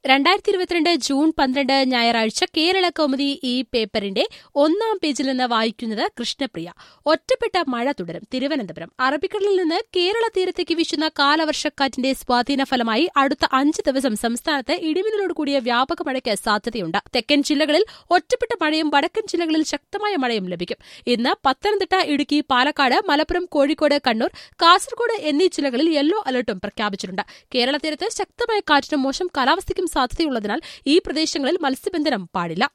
രണ്ടായിരത്തി ഇരുപത്തിരണ്ട് ജൂൺ പന്ത്രണ്ട് ഞായറാഴ്ച കേരള കൗമുദി ഈ പേപ്പറിന്റെ ഒന്നാം പേജിൽ നിന്ന് വായിക്കുന്നത് കൃഷ്ണപ്രിയ ഒറ്റപ്പെട്ട മഴ തുടരും തിരുവനന്തപുരം അറബിക്കടലിൽ നിന്ന് കേരള തീരത്തേക്ക് വീശുന്ന കാലവർഷക്കാറ്റിന്റെ സ്വാധീന ഫലമായി അടുത്ത അഞ്ച് ദിവസം സംസ്ഥാനത്ത് ഇടിമിന്നലോട് കൂടിയ വ്യാപക മഴയ്ക്ക് സാധ്യതയുണ്ട് തെക്കൻ ജില്ലകളിൽ ഒറ്റപ്പെട്ട മഴയും വടക്കൻ ജില്ലകളിൽ ശക്തമായ മഴയും ലഭിക്കും ഇന്ന് പത്തനംതിട്ട ഇടുക്കി പാലക്കാട് മലപ്പുറം കോഴിക്കോട് കണ്ണൂർ കാസർഗോഡ് എന്നീ ജില്ലകളിൽ യെല്ലോ അലർട്ടും പ്രഖ്യാപിച്ചിട്ടുണ്ട് കേരള തീരത്ത് ശക്തമായ കാറ്റിനും മോശം കാലാവസ്ഥയ്ക്കും സാധ്യതയുള്ളതിനാൽ ഈ പ്രദേശങ്ങളിൽ മത്സ്യബന്ധനം പാടില്ല